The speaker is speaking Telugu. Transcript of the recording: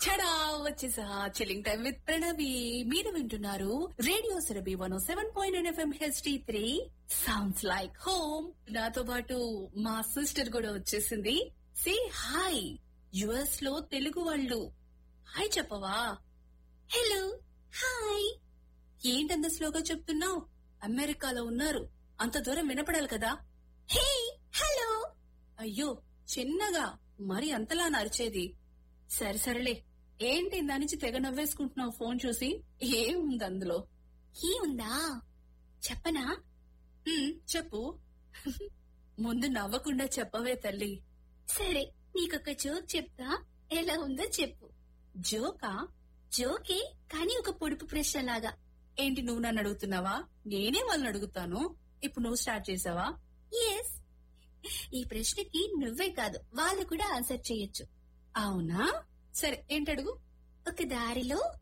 చడా వచ్చేసా చిల్లింగ్ టైం విత్ ప్రణవి మీరు వింటున్నారు radio Surabhi one seven point nine FM HD three sounds like home నాతో పాటు మా సిస్టర్ కూడా వచ్చేసింది సే హాయ్ యుఎస్ లో తెలుగు వాళ్ళు హాయ్ చెప్పవా హలో హాయ్ ఏంటంత స్లోగా చెప్తున్నావు అమెరికాలో ఉన్నారు అంత దూరం వినపడాలి కదా హే హలో అయ్యో చిన్నగా మరి అంతలా నరిచేది సరే సరేలే ఏంటి దాని నుంచి తెగ నవ్వేసుకుంటున్నావు ఫోన్ చూసి ఏముంది అందులో ఏముందా చెప్పనా "ఉమ్, చెప్పు ముందు నవ్వకుండా చెప్పవే తల్లి సరే నీకొక జోక్ చెప్తా ఎలా ఉందో చెప్పు జోకా జోకే కానీ ఒక పొడుపు ప్రశ్న లాగా ఏంటి నువ్వు నన్ను అడుగుతున్నావా నేనే వాళ్ళని అడుగుతాను ఇప్పుడు నువ్వు స్టార్ట్ చేసావా ఎస్ ఈ ప్రశ్నకి నువ్వే కాదు వాళ్ళు కూడా ఆన్సర్ చేయొచ్చు అవునా సరే ఏంటడుగు ఒక దారిలో